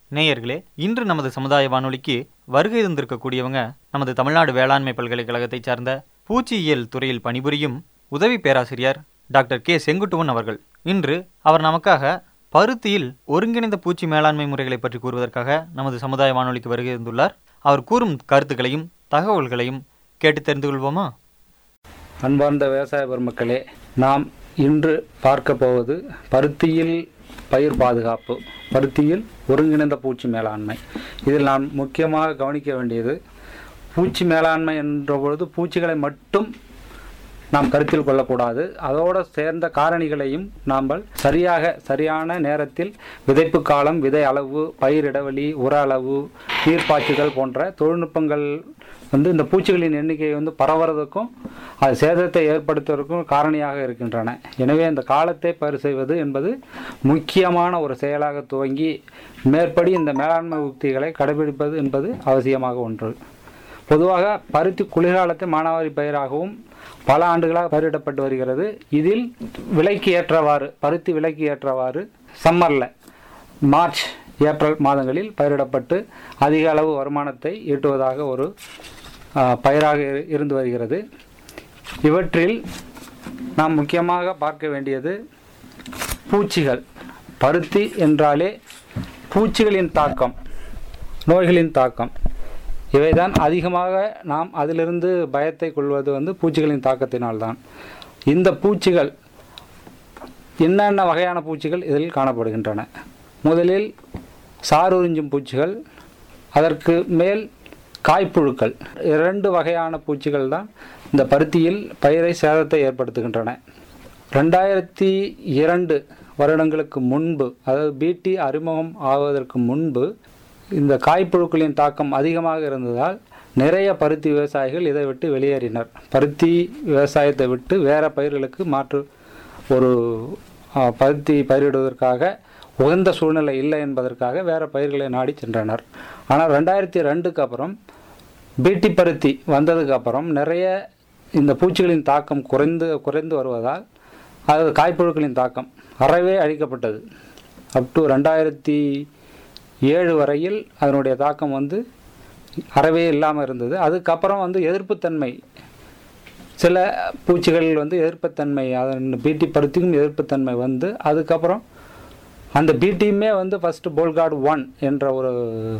நேயர்களே இன்று நமது சமுதாய வானொலிக்கு வருகை தந்திருக்கக்கூடியவங்க நமது தமிழ்நாடு வேளாண்மை பல்கலைக்கழகத்தைச் சார்ந்த பூச்சியியல் துறையில் பணிபுரியும் உதவி பேராசிரியர் டாக்டர் கே செங்குட்டுவன் அவர்கள் இன்று அவர் நமக்காக பருத்தியில் ஒருங்கிணைந்த பூச்சி மேலாண்மை முறைகளை பற்றி கூறுவதற்காக நமது சமுதாய வானொலிக்கு வருகை தந்துள்ளார் அவர் கூறும் கருத்துக்களையும் தகவல்களையும் கேட்டு தெரிந்து கொள்வோமா அன்பார்ந்த விவசாய பெருமக்களே நாம் இன்று பார்க்க போவது பருத்தியில் பயிர் பாதுகாப்பு பருத்தியில் ஒருங்கிணைந்த பூச்சி மேலாண்மை இதில் நாம் முக்கியமாக கவனிக்க வேண்டியது பூச்சி மேலாண்மை என்ற பொழுது பூச்சிகளை மட்டும் நாம் கருத்தில் கொள்ளக்கூடாது அதோடு சேர்ந்த காரணிகளையும் நாம் சரியாக சரியான நேரத்தில் விதைப்பு காலம் விதை அளவு பயிர் இடைவெளி உர அளவு நீர் பாய்ச்சுதல் போன்ற தொழில்நுட்பங்கள் வந்து இந்த பூச்சிகளின் எண்ணிக்கை வந்து பரவுறதுக்கும் அது சேதத்தை ஏற்படுத்துவதற்கும் காரணியாக இருக்கின்றன எனவே இந்த காலத்தை பயிர் செய்வது என்பது முக்கியமான ஒரு செயலாக துவங்கி மேற்படி இந்த மேலாண்மை உக்திகளை கடைபிடிப்பது என்பது அவசியமாக ஒன்று பொதுவாக பருத்தி குளிர்காலத்தை மானாவாரி பயிராகவும் பல ஆண்டுகளாக பயிரிடப்பட்டு வருகிறது இதில் விலைக்கு ஏற்றவாறு பருத்தி விலைக்கு ஏற்றவாறு சம்மரில் மார்ச் ஏப்ரல் மாதங்களில் பயிரிடப்பட்டு அதிக அளவு வருமானத்தை ஈட்டுவதாக ஒரு ஆ, பயிராக இரு- இருந்து வருகிறது இவற்றில் நாம் முக்கியமாக பார்க்க வேண்டியது பூச்சிகள் பருத்தி என்றாலே பூச்சிகளின் தாக்கம் நோய்களின் தாக்கம் இவைதான் அதிகமாக நாம் அதிலிருந்து பயத்தை கொள்வது வந்து பூச்சிகளின் தாக்கத்தினால்தான் இந்த பூச்சிகள் என்னென்ன வகையான பூச்சிகள் இதில் காணப்படுகின்றன முதலில் சாருறிஞ்சும் பூச்சிகள் அதற்கு மேல் காய்ப்புழுக்கள் இரண்டு வகையான பூச்சிகள் தான் இந்த பருத்தியில் பயிரை சேதத்தை ஏற்படுத்துகின்றன ரெண்டாயிரத்தி இரண்டு வருடங்களுக்கு முன்பு அதாவது பிடி அறிமுகம் ஆவதற்கு முன்பு இந்த காய்ப்புழுக்களின் தாக்கம் அதிகமாக இருந்ததால் நிறைய பருத்தி விவசாயிகள் இதை விட்டு வெளியேறினர் பருத்தி விவசாயத்தை விட்டு வேற பயிர்களுக்கு மாற்று ஒரு ஆ, பருத்தி பயிரிடுவதற்காக உகந்த சூழ்நிலை இல்லை என்பதற்காக வேற பயிர்களை நாடி சென்றனர் ஆனால் ரெண்டாயிரத்தி ரெண்டுக்கு அப்புறம் பீட்டி பருத்தி வந்ததுக்கு அப்புறம் நிறைய இந்த பூச்சிகளின் தாக்கம் குறைந்து குறைந்து வருவதால் அது காய்ப்புழுக்களின் தாக்கம் அறவே அழிக்கப்பட்டது அப் டு ரெண்டாயிரத்தி ஏழு வரையில் அதனுடைய தாக்கம் வந்து அறவே இல்லாமல் இருந்தது அதுக்கப்புறம் வந்து எதிர்ப்புத்தன்மை சில பூச்சிகள் வந்து எதிர்ப்புத்தன்மை அதன் பீட்டி பருத்திக்கும் எதிர்ப்புத்தன்மை வந்து அதுக்கப்புறம் அந்த பீட்டியுமே வந்து ஃபஸ்ட்டு போல்கார்டு ஒன் என்ற ஒரு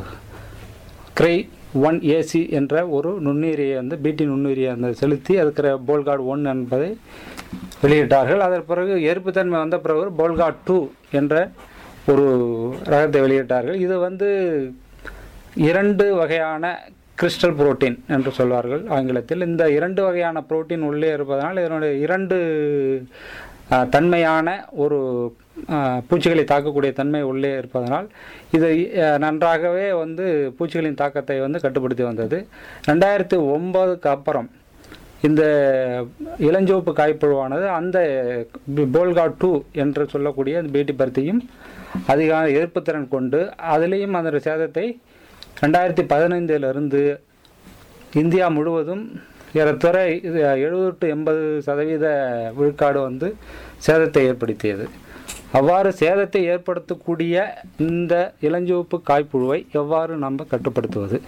கிரை ஒன் ஏசி என்ற ஒரு நுண்ணுயிரியை வந்து பீட்டி நுண்ணுயிரியை அந்த செலுத்தி அதுக்கிற போல்கார்டு ஒன் என்பதை வெளியிட்டார்கள் அதற்கு பிறகு எதிர்ப்புத்தன்மை வந்த பிறகு போல்கார்டு டூ என்ற ஒரு ரகத்தை வெளியிட்டார்கள் இது வந்து இரண்டு வகையான கிறிஸ்டல் புரோட்டீன் என்று சொல்வார்கள் ஆங்கிலத்தில் இந்த இரண்டு வகையான புரோட்டீன் உள்ளே இருப்பதனால் இதனுடைய இரண்டு அஹ், தன்மையான ஒரு அஹ், பூச்சிகளை தாக்கக்கூடிய தன்மை உள்ளே இருப்பதனால் இது அஹ், நன்றாகவே வந்து பூச்சிகளின் தாக்கத்தை வந்து கட்டுப்படுத்தி வந்தது ரெண்டாயிரத்தி ஒன்பதுக்கு அப்புறம் இந்த இளஞ்சிவப்பு காய்ப்புழுவானது அந்த போல்கா டூ என்று சொல்லக்கூடிய அந்த பீட்டி பருத்தியும் அதிக எதிர்ப்புத்திறன் கொண்டு அதிலேயும் அந்த சேதத்தை ரெண்டாயிரத்தி பதினைந்திலிருந்து இந்தியா முழுவதும் ஏறக்குறை எழுபது டு எண்பது சதவீத விழுக்காடு வந்து சேதத்தை ஏற்படுத்தியது அவ்வாறு சேதத்தை ஏற்படுத்தக்கூடிய இந்த இளஞ்சிவப்பு காய்ப்புழுவை எவ்வாறு நம்ம கட்டுப்படுத்துவது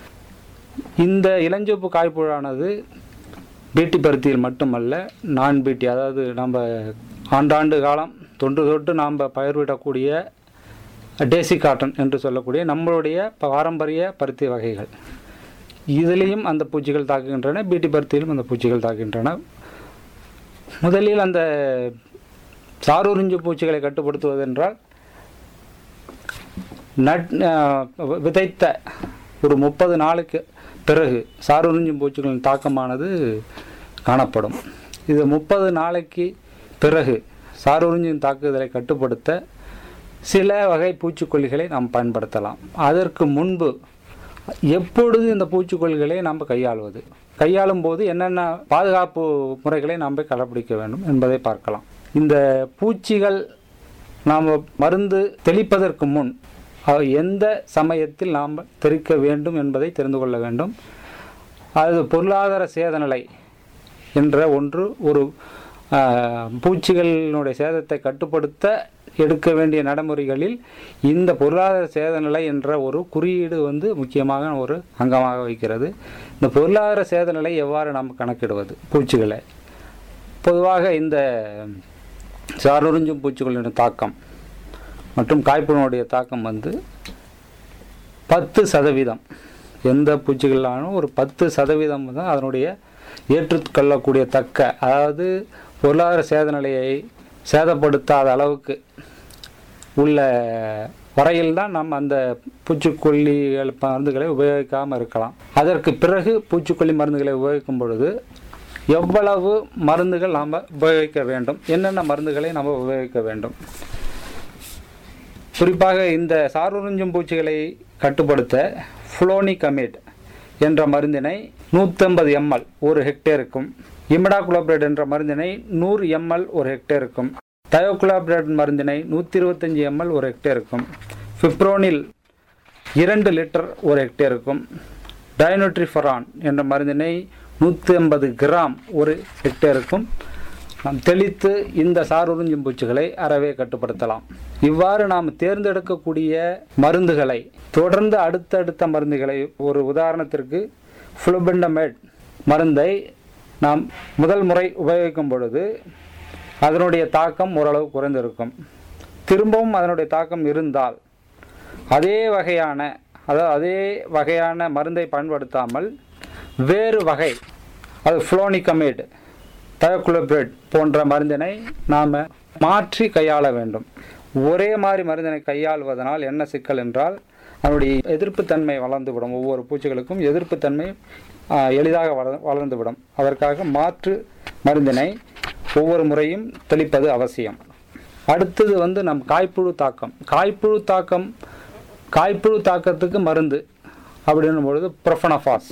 இந்த இளஞ்சிவப்பு காய்ப்புழானது பீட்டி பருத்தியில் மட்டுமல்ல நான் பீட்டி அதாவது நம்ம ஆண்டாண்டு காலம் தொன்று தொட்டு நாம் பயிர்விடக்கூடிய டேசி காட்டன் என்று சொல்லக்கூடிய நம்மளுடைய பாரம்பரிய பருத்தி வகைகள் இதிலையும் அந்த பூச்சிகள் தாக்குகின்றன பீட்டி பருத்தியிலும் அந்த பூச்சிகள் தாக்குகின்றன முதலில் அந்த சாரூரிஞ்சு பூச்சிகளை கட்டுப்படுத்துவதென்றால் நட் அஹ், விதைத்த ஒரு முப்பது நாளுக்கு பிறகு சாரூரிஞ்சும் பூச்சிகளின் தாக்கமானது காணப்படும் இது முப்பது நாளைக்கு பிறகு சாரூரிஞ்சின் தாக்குதலை கட்டுப்படுத்த சில வகை பூச்சிக்கொல்லிகளை நாம் பயன்படுத்தலாம் அதற்கு முன்பு எப்பொழுது இந்த பூச்சிக்கொல்லிகளை நாம் கையாளுவது கையாளும் போது என்னென்ன பாதுகாப்பு முறைகளை நாம் கடைப்பிடிக்க வேண்டும் என்பதை பார்க்கலாம் இந்த பூச்சிகள் நாம் மருந்து தெளிப்பதற்கு முன் அவை எந்த சமயத்தில் நாம் தெளிக்க வேண்டும் என்பதை தெரிந்து கொள்ள வேண்டும் அது பொருளாதார சேதநிலை என்ற ஒன்று ஒரு ஆஹ், பூச்சிகளினுடைய சேதத்தை கட்டுப்படுத்த எடுக்க வேண்டிய நடைமுறைகளில் இந்த பொருளாதார சேத நிலை என்ற ஒரு குறியீடு வந்து முக்கியமாக ஒரு அங்கமாக வைக்கிறது இந்த பொருளாதார சேத நிலை எவ்வாறு நாம் கணக்கிடுவது பூச்சிகளை பொதுவாக இந்த சாருறிஞ்சும் பூச்சிகளின் தாக்கம் மற்றும் காய்ப்புணுடைய தாக்கம் வந்து பத்து சதவீதம் எந்த பூச்சிகளாலும் ஒரு பத்து சதவீதம் தான் அதனுடைய ஏற்றுக்கொள்ளக்கூடிய தக்க அதாவது பொருளாதார சேத நிலையை சேதப்படுத்தாத அளவுக்கு உள்ள வரையில் தான் நம்ம அந்த பூச்சிக்கொல்லிகள் மருந்துகளை உபயோகிக்காமல் இருக்கலாம் அதற்கு பிறகு பூச்சிக்கொல்லி மருந்துகளை உபயோகிக்கும் பொழுது எவ்வளவு மருந்துகள் நாம் உபயோகிக்க வேண்டும் என்னென்ன மருந்துகளை நாம் உபயோகிக்க வேண்டும் குறிப்பாக இந்த சாருறிஞ்சும் பூச்சிகளை கட்டுப்படுத்த ஃப்ளோனிகமேட் என்ற மருந்தினை நூற்றம்பது எம்எல் ஒரு ஹெக்டேருக்கும் இமிடாகுளோபிரேட் என்ற மருந்தினை நூறு எம்எல் ஒரு ஹெக்டேருக்கும் தயோகுளோபிரேட் மருந்தினை நூற்றி இருபத்தஞ்சி எம்எல் ஒரு ஹெக்டேருக்கும் ஃபிப்ரோனில் இரண்டு லிட்டர் ஒரு ஹெக்டேருக்கும் டைனோட்ரிஃபரான் என்ற மருந்தினை நூற்றி ஐம்பது கிராம் ஒரு ஹெக்டேருக்கும் நாம் தெளித்து இந்த சாருறிஞ்சும் பூச்சிகளை அறவே கட்டுப்படுத்தலாம் இவ்வாறு நாம் தேர்ந்தெடுக்கக்கூடிய மருந்துகளை தொடர்ந்து அடுத்தடுத்த மருந்துகளை ஒரு உதாரணத்திற்கு ஃப்ளூபெண்டமேட் மருந்தை நாம் முதல் முறை உபயோகிக்கும் பொழுது அதனுடைய தாக்கம் ஓரளவு குறைந்திருக்கும் திரும்பவும் அதனுடைய தாக்கம் இருந்தால் அதே வகையான அதாவது அதே வகையான மருந்தை பயன்படுத்தாமல் வேறு வகை அது ஃப்ளோனிகமேட் தயோகுளோபிரேட் போன்ற மருந்தினை நாம் மாற்றி கையாள வேண்டும் ஒரே மாதிரி மருந்தினை கையாளுவதனால் என்ன சிக்கல் என்றால் அதனுடைய எதிர்ப்புத்தன்மை வளர்ந்துவிடும் ஒவ்வொரு பூச்சிகளுக்கும் எதிர்ப்புத்தன்மை ஆ, எளிதாக வள வளர்ந்துவிடும் அதற்காக மாற்று மருந்தினை ஒவ்வொரு முறையும் தெளிப்பது அவசியம் அடுத்தது வந்து நம் காய்ப்புழு தாக்கம் காய்ப்புழு தாக்கம் காய்ப்புழு தாக்கத்துக்கு மருந்து அப்படின்னும் பொழுது ப்ரொஃபனஃபாஸ்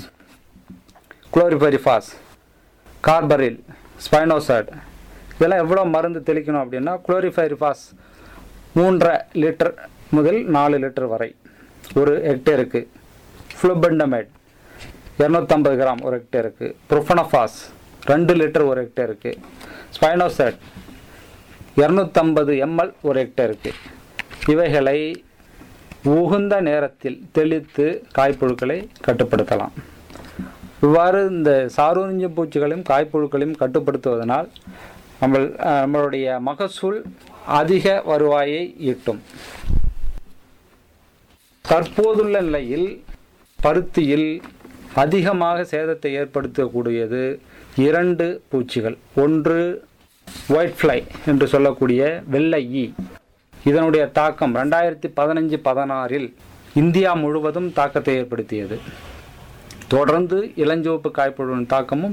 குளோரிபரிஃபாஸ் கார்பரில் ஸ்பைனோசாட் இதெல்லாம் எவ்வளோ மருந்து தெளிக்கணும் அப்படின்னா குளோரிஃபைரிஃபாஸ் மூன்றரை லிட்டர் முதல் நாலு லிட்டர் வரை ஒரு ஹெக்டேருக்கு ஃப்ளூபெண்டமேட் இரநூத்தம்பது கிராம் ஒரு ஹெக்டேருக்கு ப்ரொஃபனஃபாஸ் ரெண்டு லிட்டர் ஒரு ஹெக்டேருக்கு ஸ்பைனோசாட் இரநூத்தம்பது எம்எல் ஒரு ஹெக்டேருக்கு இவைகளை உகுந்த நேரத்தில் தெளித்து காய்ப்புழுக்களை கட்டுப்படுத்தலாம் இவ்வாறு இந்த சாரூரிஞ்ச பூச்சிகளையும் காய்ப்புழுக்களையும் கட்டுப்படுத்துவதனால் நம்ம நம்மளுடைய மகசூல் அதிக வருவாயை ஈட்டும் தற்போதுள்ள நிலையில் பருத்தியில் அதிகமாக சேதத்தை ஏற்படுத்தக்கூடியது இரண்டு பூச்சிகள் ஒன்று ஒயிட் ஃப்ளை என்று சொல்லக்கூடிய வெள்ளை ஈ இதனுடைய தாக்கம் ரெண்டாயிரத்தி பதினஞ்சு பதினாறில் இந்தியா முழுவதும் தாக்கத்தை ஏற்படுத்தியது தொடர்ந்து இளஞ்சிவப்பு காய்ப்புழுவின் தாக்கமும்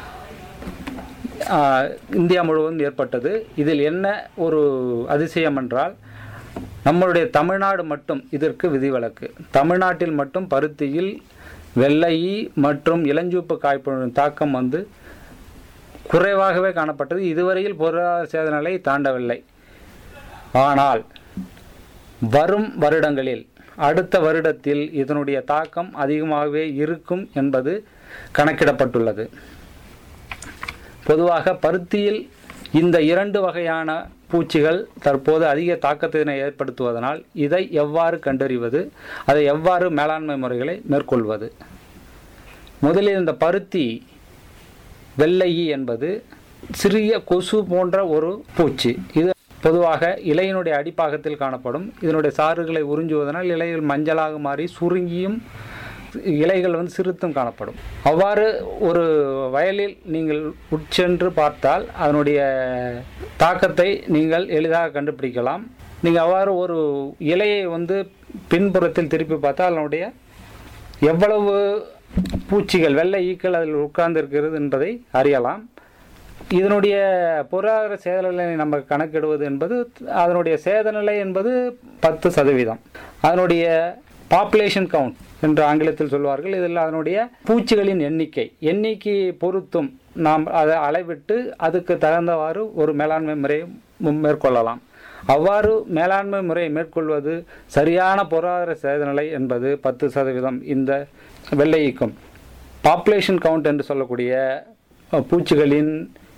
ஆஹ், இந்தியா முழுவதும் ஏற்பட்டது இதில் என்ன ஒரு அதிசயம் என்றால் நம்மளுடைய தமிழ்நாடு மட்டும் இதற்கு விதிவிலக்கு தமிழ்நாட்டில் மட்டும் பருத்தியில் வெள்ளை ஈ மற்றும் இளஞ்சிவப்பு காய்ப்புழுவின் தாக்கம் வந்து குறைவாகவே காணப்பட்டது இதுவரையில் பொருளாதார சேத நிலை தாண்டவில்லை ஆனால் வரும் வருடங்களில் அடுத்த வருடத்தில் இதனுடைய தாக்கம் அதிகமாகவே இருக்கும் என்பது கணக்கிடப்பட்டுள்ளது பொதுவாக பருத்தியில் இந்த இரண்டு வகையான பூச்சிகள் தற்போது அதிக தாக்கத்தினை ஏற்படுத்துவதனால் இதை எவ்வாறு கண்டறிவது அதை எவ்வாறு மேலாண்மை முறைகளை மேற்கொள்வது முதலில் இந்த பருத்தி வெள்ளையி என்பது சிறிய கொசு போன்ற ஒரு பூச்சி இது பொதுவாக இலையினுடைய அடிப்பாகத்தில் காணப்படும் இதனுடைய சாறுகளை உறிஞ்சுவதனால் இலைகள் மஞ்சளாக மாறி சுருங்கியும் இலைகள் வந்து சிறுத்தும் காணப்படும் அவ்வாறு ஒரு வயலில் நீங்கள் உட்சென்று பார்த்தால் அதனுடைய தாக்கத்தை நீங்கள் எளிதாக கண்டுபிடிக்கலாம் நீங்கள் அவ்வாறு ஒரு இலையை வந்து பின்புறத்தில் திருப்பி பார்த்தால் அதனுடைய எவ்வளவு பூச்சிகள் வெள்ளை ஈக்கள் அதில் உட்கார்ந்து இருக்கிறது என்பதை அறியலாம் இதனுடைய பொருளாதார சேதநிலை நம்ம கணக்கிடுவது என்பது அதனுடைய சேதநிலை என்பது பத்து சதவீதம் அதனுடைய பாப்புலேஷன் கவுண்ட் என்று ஆங்கிலத்தில் சொல்வார்கள் இதில் அதனுடைய பூச்சிகளின் எண்ணிக்கை எண்ணிக்கையை பொறுத்தும் நாம் அதை அளவிட்டு அதுக்கு தகுந்தவாறு ஒரு மேலாண்மை முறையை மு- மேற்கொள்ளலாம் அவ்வாறு மேலாண்மை முறையை மேற்கொள்வது சரியான பொருளாதார சேதநிலை என்பது பத்து சதவீதம் இந்த வெள்ளையிக்கும் பாப்புலேஷன் கவுண்ட் என்று சொல்லக்கூடிய அஹ், பூச்சிகளின்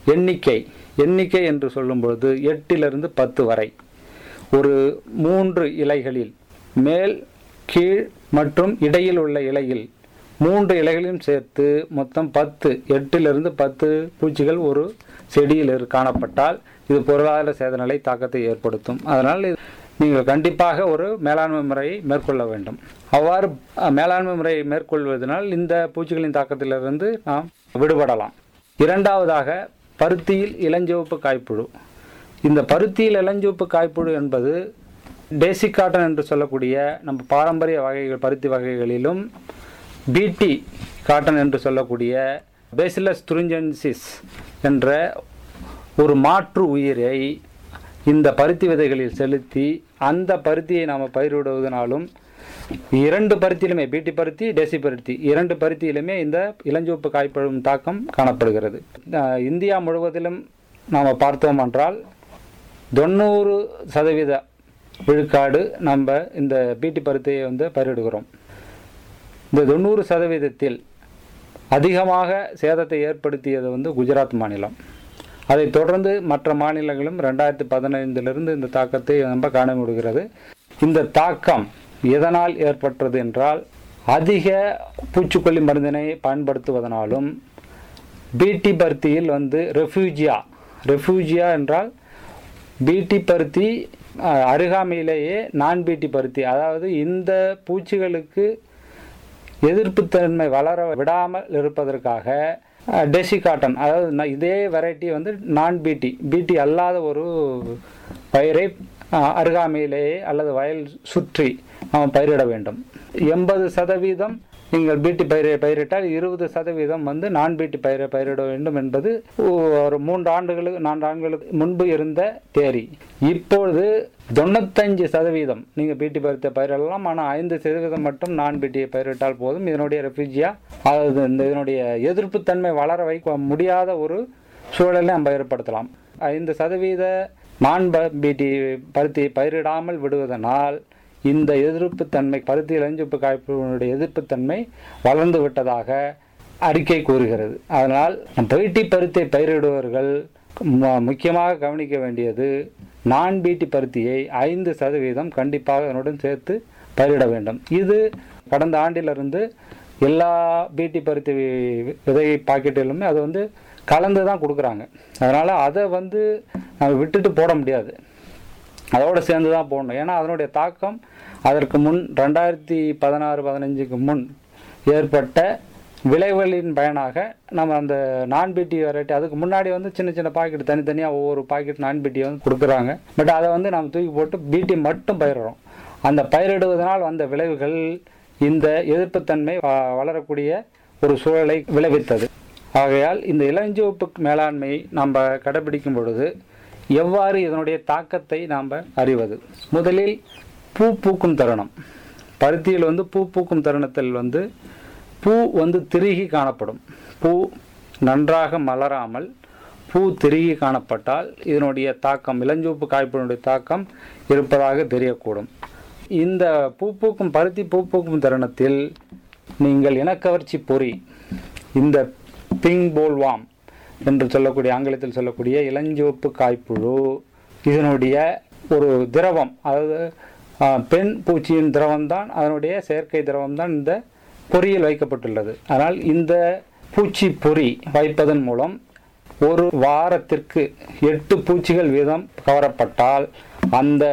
எண்ணிக்கை எண்ணிக்கை என்று சொல்லும் பொழுது எட்டிலிருந்து பத்து வரை ஒரு மூன்று இலைகளில் மேல் கீழ் மற்றும் இடையில் உள்ள இலையில் மூன்று இலைகளையும் சேர்த்து மொத்தம் பத்து எட்டிலிருந்து பத்து பூச்சிகள் ஒரு செடியில் இரு- காணப்பட்டால் இது பொருளாதார சேதநிலை தாக்கத்தை ஏற்படுத்தும் அதனால் இது- நீங்கள் கண்டிப்பாக ஒரு மேலாண்மை முறையை மேற்கொள்ள வேண்டும் அவ்வாறு அஹ், மேலாண்மை முறையை மேற்கொள்வதனால் இந்த பூச்சிகளின் தாக்கத்திலிருந்து நாம் விடுபடலாம் இரண்டாவதாக பருத்தியில் இளஞ்சிவப்பு காய்ப்புழு இந்த பருத்தியில் இளஞ்சிவப்பு காய்ப்புழு என்பது டேசி காட்டன் என்று சொல்லக்கூடிய நம்ம பாரம்பரிய வகைகள் பருத்தி வகைகளிலும் பிடி காட்டன் என்று சொல்லக்கூடிய பேசிலஸ் துரிஞ்சன்சிஸ் என்ற ஒரு மாற்று உயிரை இந்த பருத்தி விதைகளில் செலுத்தி அந்த பருத்தியை நாம் பயிரிடுவதனாலும் இரண்டு பருத்தியிலுமே பீட்டி பருத்தி டெசி பருத்தி இரண்டு பருத்தியிலுமே இந்த இளஞ்சிவப்பு காய்ப்பழும் தாக்கம் காணப்படுகிறது அஹ் இந்தியா முழுவதிலும் நாம் பார்த்தோம் என்றால் தொண்ணூறு சதவீத விழுக்காடு நம்ம இந்த பீட்டி பருத்தியை வந்து பயிரிடுகிறோம் இந்த தொண்ணூறு சதவீதத்தில் அதிகமாக சேதத்தை ஏற்படுத்தியது வந்து குஜராத் மாநிலம் அதைத் தொடர்ந்து மற்ற மாநிலங்களும் ரெண்டாயிரத்தி பதினைந்திலிருந்து இந்த தாக்கத்தை நம்ம காண முடிகிறது இந்த தாக்கம் எதனால் ஏற்பட்டது என்றால் அதிக பூச்சிக்கொல்லி மருந்தினை பயன்படுத்துவதனாலும் பீட்டி பருத்தியில் வந்து ரெஃப்யூஜியா ரெஃப்யூஜியா என்றால் பீட்டி பருத்தி அஹ், அருகாமையிலேயே நான் பீட்டி பருத்தி அதாவது இந்த பூச்சிகளுக்கு எதிர்ப்புத்தன்மை வளர விடாமல் இருப்பதற்காக அஹ், டெசி காட்டன் அதாவது ந- இதே வெரைட்டி வந்து நான் பீட்டி பீட்டி அல்லாத ஒரு பயிரை அஹ், அருகாமையிலேயே அல்லது வயல் சுற்றி நாம் பயிரிட வேண்டும் எண்பது சதவீதம் நீங்கள் பீட்டி பயிரை பயிரிட்டால் இருபது சதவீதம் வந்து நான் பீட்டி பயிரை பயிரிட வேண்டும் என்பது ஒரு மூன்று ஆண்டுகளுக்கு நான்கு ஆண்டுகளுக்கு முன்பு இருந்த தேரி இப்பொழுது தொண்ணூத்தஞ்சு சதவீதம் நீங்கள் பீட்டி பருத்தை பயிரிடலாம் ஆனால் ஐந்து சதவீதம் மட்டும் நான் பீட்டியை பயிரிட்டால் போதும் இதனுடைய ரெஃப்யூஜியா அதாவது இந்த இதனுடைய எதிர்ப்புத்தன்மை வளர வைக்க முடியாத ஒரு சூழலை நம்ம ஏற்படுத்தலாம் ஐந்து சதவீத நான் ப- பீட்டி பருத்தியை பயிரிடாமல் விடுவதனால் இந்த எதிர்ப்புத்தன்மை பருத்தி இளஞ்சிப்பு காய்ப்புடைய எதிர்ப்புத்தன்மை வளர்ந்து விட்டதாக அறிக்கை கூறுகிறது அதனால் பீட்டி பருத்தியை பயிரிடுபவர்கள் மு- முக்கியமாக கவனிக்க வேண்டியது நான் பீட்டி பருத்தியை ஐந்து சதவீதம் கண்டிப்பாக அதனுடன் சேர்த்து பயிரிட வேண்டும் இது கடந்த ஆண்டிலிருந்து எல்லா பீட்டி பருத்தி வி- விதை பாக்கெட்டிலுமே அது வந்து கலந்து தான் கொடுக்குறாங்க அதனால் அதை வந்து நம்ம விட்டுட்டு போட முடியாது அதோடு சேர்ந்து தான் போடணும் ஏன்னா அதனுடைய தாக்கம் அதற்கு முன் ரெண்டாயிரத்தி பதினாறு பதினஞ்சுக்கு முன் ஏற்பட்ட விளைவுகளின் பயனாக நம்ம அந்த நான் பிடி வெரைட்டி அதுக்கு முன்னாடி வந்து சின்ன சின்ன பாக்கெட் தனித்தனியாக ஒவ்வொரு பாக்கெட் நான் பிட்டி வந்து கொடுக்குறாங்க பட் அதை வந்து நம்ம தூக்கி போட்டு பிடி மட்டும் பயிரிடுறோம் அந்த பயிரிடுவதனால் வந்த விளைவுகள் இந்த எதிர்ப்புத்தன்மை வ- வளரக்கூடிய ஒரு சூழலை விளைவித்தது ஆகையால் இந்த இளஞ்சிவப்பு மேலாண்மை நம்ம கடைபிடிக்கும் பொழுது எவ்வாறு இதனுடைய தாக்கத்தை நாம் அறிவது முதலில் பூ பூக்கும் தருணம் பருத்தியில் வந்து பூ பூக்கும் தருணத்தில் வந்து பூ வந்து திருகி காணப்படும் பூ நன்றாக மலராமல் பூ திருகி காணப்பட்டால் இதனுடைய தாக்கம் இளஞ்சிவப்பு காய்ப்பினுடைய தாக்கம் இருப்பதாக தெரியக்கூடும் இந்த பூ பூக்கும் பருத்தி பூ பூக்கும் தருணத்தில் நீங்கள் இனக்கவர்ச்சி பொறி இந்த பிங் போல்வாம் என்று சொல்லக்கூடிய ஆங்கிலத்தில் சொல்லக்கூடிய இளஞ்சிவப்பு காய்ப்புழு இதனுடைய ஒரு திரவம் அதாவது ஆ, பெண் பூச்சியின் திரவம் தான் அதனுடைய செயற்கை திரவம் தான் இந்த பொறியில் வைக்கப்பட்டுள்ளது ஆனால் இந்த பூச்சி பொறி வைப்பதன் மூலம் ஒரு வாரத்திற்கு எட்டு பூச்சிகள் வீதம் கவரப்பட்டால் அந்த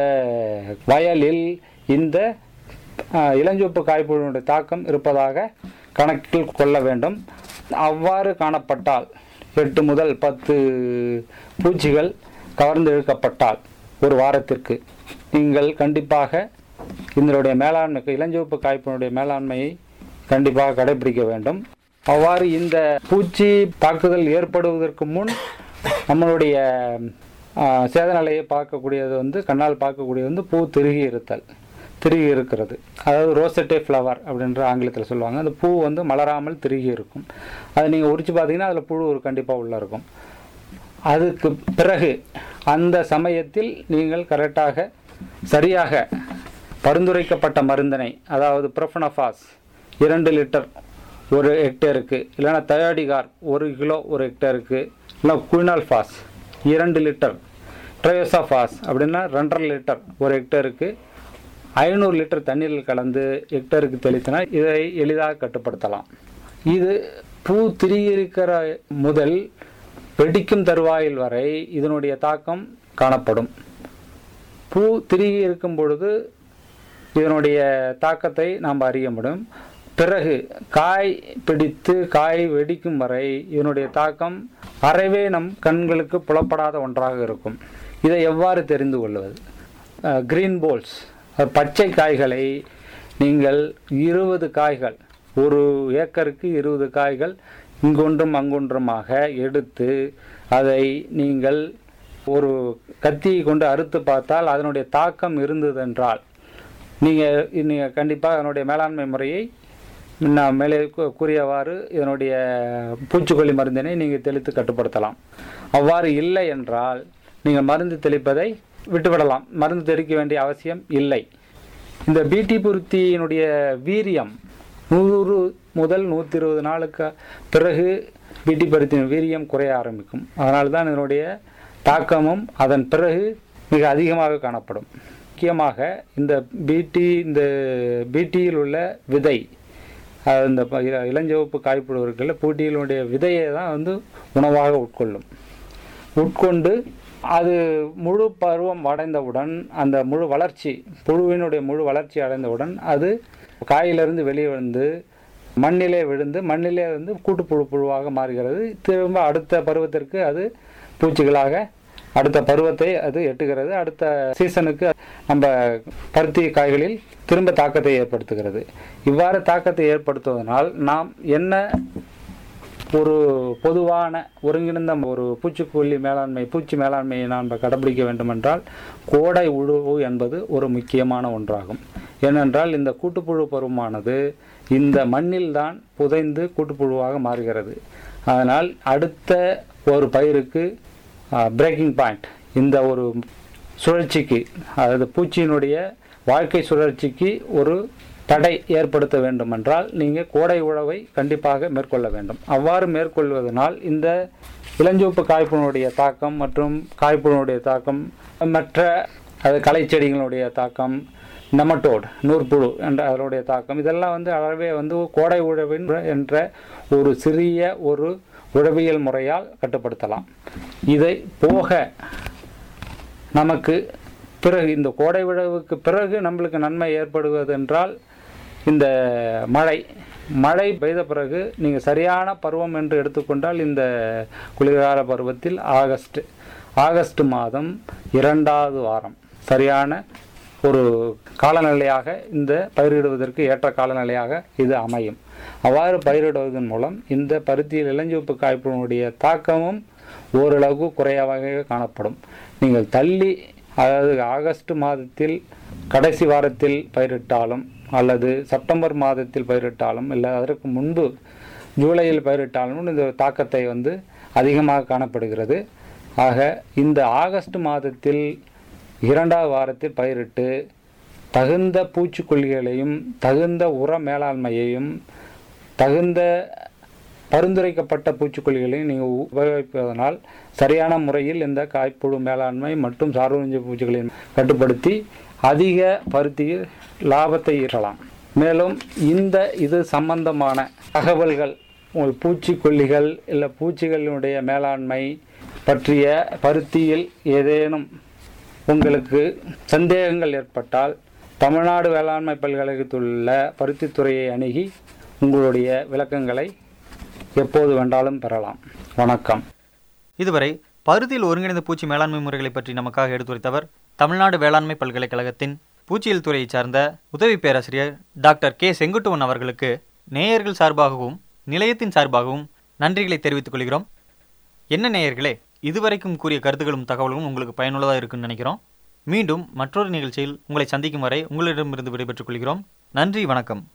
வயலில் இந்த ஆஹ், இளஞ்சிவப்பு காய்ப்புழுடைய தாக்கம் இருப்பதாக கணக்கில் கொள்ள வேண்டும் அவ்வாறு காணப்பட்டால் எட்டு முதல் பத்து பூச்சிகள் கவர்ந்து இழுக்கப்பட்டால் ஒரு வாரத்திற்கு நீங்கள் கண்டிப்பாக இதனுடைய மேலாண்மைக்கு இளஞ்சிவப்பு காய்ப்பினுடைய மேலாண்மையை கண்டிப்பாக கடைபிடிக்க வேண்டும் அவ்வாறு இந்த பூச்சி தாக்குதல் ஏற்படுவதற்கு முன் நம்மளுடைய ஆ, சேத நிலையை பார்க்கக்கூடியது வந்து கண்ணால் பார்க்கக்கூடியது வந்து பூ திருகி இருத்தல் திருகி இருக்கிறது அதாவது ரோசட்டே ஃப்ளவர் அப்படின்ற ஆங்கிலத்தில் சொல்லுவாங்க அந்த பூ வந்து மலராமல் திருகி இருக்கும் அதை நீங்கள் உரிச்சு பார்த்தீங்கன்னா அதில் புழு ஒரு கண்டிப்பாக உள்ள இருக்கும் அதுக்கு பிறகு அந்த சமயத்தில் நீங்கள் கரெக்டாக சரியாக பரிந்துரைக்கப்பட்ட மருந்தினை அதாவது ப்ரொஃபனஃபாஸ் இரண்டு லிட்டர் ஒரு ஹெக்டேருக்கு இல்லைன்னா தயாடிகார் ஒரு கிலோ ஒரு ஹெக்டேருக்கு இல்லை குயினால் ஃபாஸ் இரண்டு லிட்டர் ட்ரையோசா ஃபாஸ் அப்படின்னா ரெண்டரை லிட்டர் ஒரு ஹெக்டருக்கு ஐநூறு லிட்டர் தண்ணீரில் கலந்து ஹெக்டருக்கு தெளித்தினா இதை எளிதாக கட்டுப்படுத்தலாம் இது பூ திரியிருக்கிற முதல் வெடிக்கும் தருவாயில் வரை இதனுடைய தாக்கம் காணப்படும் பூ திரிகி இருக்கும் பொழுது இதனுடைய தாக்கத்தை நாம் அறிய முடியும் பிறகு காய் பிடித்து காய் வெடிக்கும் வரை இதனுடைய தாக்கம் அறவே நம் கண்களுக்கு புலப்படாத ஒன்றாக இருக்கும் இதை எவ்வாறு தெரிந்து கொள்வது கிரீன் போல்ஸ் பச்சை காய்களை நீங்கள் இருபது காய்கள் ஒரு ஏக்கருக்கு இருபது காய்கள் இங்கொன்றும் அங்கொன்றுமாக எடுத்து அதை நீங்கள் ஒரு கத்தியை கொண்டு அறுத்து பார்த்தால் அதனுடைய தாக்கம் இருந்ததென்றால் நீங்கள் நீங்கள் கண்டிப்பாக அதனுடைய மேலாண்மை முறையை நான் மேலே கூ- கூறியவாறு இதனுடைய பூச்சிக்கொல்லி மருந்தினை நீங்கள் தெளித்து கட்டுப்படுத்தலாம் அவ்வாறு இல்லை என்றால் நீங்கள் மருந்து தெளிப்பதை விட்டுவிடலாம் மருந்து தெளிக்க வேண்டிய அவசியம் இல்லை இந்த பிடி புருத்தியினுடைய வீரியம் நூறு முதல் நூற்றி இருபது நாளுக்கு பிறகு பிடி பருத்தியின் வீரியம் குறைய ஆரம்பிக்கும் அதனால தான் இதனுடைய தாக்கமும் அதன் பிறகு மிக அதிகமாக காணப்படும் முக்கியமாக இந்த பிடி இந்த பிடியில் உள்ள விதை அது இந்த ப- இள- இளஞ்சிவப்பு காய்ப்புழுவர்களில் பூட்டியினுடைய விதையை தான் வந்து உணவாக உட்கொள்ளும் உட்கொண்டு அது முழு பருவம் அடைந்தவுடன் அந்த முழு வளர்ச்சி புழுவினுடைய முழு வளர்ச்சி அடைந்தவுடன் அது காயிலிருந்து வெளியே வந்து மண்ணிலே விழுந்து மண்ணிலே வந்து கூட்டுப்புழு புழுவாக மாறுகிறது திரும்ப அடுத்த பருவத்திற்கு அது பூச்சிகளாக அடுத்த பருவத்தை அது எட்டுகிறது அடுத்த சீசனுக்கு நம்ம பருத்தி காய்களில் திரும்ப தாக்கத்தை ஏற்படுத்துகிறது இவ்வாறு தாக்கத்தை ஏற்படுத்துவதனால் நாம் என்ன ஒரு பொதுவான ஒருங்கிணைந்த ஒரு பூச்சிக்கொல்லி மேலாண்மை பூச்சி மேலாண்மையை நாம் கடைபிடிக்க வேண்டுமென்றால் கோடை உழவு என்பது ஒரு முக்கியமான ஒன்றாகும் ஏனென்றால் இந்த கூட்டுப்புழு பருவமானது இந்த மண்ணில்தான் புதைந்து கூட்டுப்புழுவாக மாறுகிறது அதனால் அடுத்த ஒரு பயிருக்கு பிரேக்கிங் பாயிண்ட் இந்த ஒரு சுழற்சிக்கு அதாவது பூச்சியினுடைய வாழ்க்கை சுழற்சிக்கு ஒரு தடை ஏற்படுத்த வேண்டுமென்றால் நீங்கள் கோடை உழவை கண்டிப்பாக மேற்கொள்ள வேண்டும் அவ்வாறு மேற்கொள்வதனால் இந்த இளஞ்சிவப்பு காய்ப்புனுடைய தாக்கம் மற்றும் காய்ப்புனுடைய தாக்கம் மற்ற அது களைச்செடிகளுடைய தாக்கம் நெமட்டோட் நூற்புழு என்ற அதனுடைய தாக்கம் இதெல்லாம் வந்து அறவே வந்து கோடை உழவின் என்ற ஒரு சிறிய ஒரு உழவியல் முறையால் கட்டுப்படுத்தலாம் இதை போக நமக்கு பிறகு இந்த கோடை விழவுக்கு பிறகு நம்மளுக்கு நன்மை ஏற்படுவதென்றால் இந்த மழை மழை பெய்த பிறகு நீங்கள் சரியான பருவம் என்று எடுத்துக்கொண்டால் இந்த குளிர்கால பருவத்தில் ஆகஸ்ட் ஆகஸ்ட் மாதம் இரண்டாவது வாரம் சரியான ஒரு காலநிலையாக இந்த பயிரிடுவதற்கு ஏற்ற காலநிலையாக இது அமையும் அவ்வாறு பயிரிடுவதன் மூலம் இந்த பருத்தியில் இளஞ்சிவப்பு காய்ப்பினுடைய தாக்கமும் ஓரளவுக்கு குறைவாக காணப்படும் நீங்கள் தள்ளி அதாவது ஆகஸ்ட் மாதத்தில் கடைசி வாரத்தில் பயிரிட்டாலும் அல்லது செப்டம்பர் மாதத்தில் பயிரிட்டாலும் இல்லை அதற்கு முன்பு ஜூலையில் பயிரிட்டாலும் இந்த தாக்கத்தை வந்து அதிகமாக காணப்படுகிறது ஆக இந்த ஆகஸ்ட் மாதத்தில் இரண்டாவது வாரத்தில் பயிரிட்டு தகுந்த பூச்சிக்கொல்லிகளையும் தகுந்த உர மேலாண்மையையும் தகுந்த பரிந்துரைக்கப்பட்ட பூச்சிக்கொல்லிகளையும் நீங்கள் உபயோகிப்பதனால் சரியான முறையில் இந்த காய்ப்புழு மேலாண்மை மற்றும் சார்வஞ்ச பூச்சிகளையும் கட்டுப்படுத்தி அதிக பருத்தியில் லாபத்தை ஈட்டலாம் மேலும் இந்த இது சம்பந்தமான தகவல்கள் உங்கள் பூச்சிக்கொல்லிகள் இல்லை பூச்சிகளினுடைய மேலாண்மை பற்றிய பருத்தியில் ஏதேனும் உங்களுக்கு சந்தேகங்கள் ஏற்பட்டால் தமிழ்நாடு வேளாண்மை பல்கலைக்கழகத்தில் உள்ள பருத்தித்துறையை அணுகி உங்களுடைய விளக்கங்களை எப்போது வேண்டாலும் பெறலாம் வணக்கம் இதுவரை பருத்தியில் ஒருங்கிணைந்த பூச்சி மேலாண்மை முறைகளை பற்றி நமக்காக எடுத்துரைத்தவர் தமிழ்நாடு வேளாண்மை பல்கலைக்கழகத்தின் பூச்சியியல் துறையைச் சார்ந்த உதவி பேராசிரியர் டாக்டர் கே செங்குட்டுவன் அவர்களுக்கு நேயர்கள் சார்பாகவும் நிலையத்தின் சார்பாகவும் நன்றிகளை தெரிவித்துக் கொள்கிறோம் என்ன நேயர்களே இதுவரைக்கும் கூறிய கருத்துக்களும் தகவல்களும் உங்களுக்கு பயனுள்ளதாக இருக்குன்னு நினைக்கிறோம் மீண்டும் மற்றொரு நிகழ்ச்சியில் உங்களை சந்திக்கும் வரை உங்களிடமிருந்து விடைபெற்றுக் கொள்கிறோம் நன்றி வணக்கம்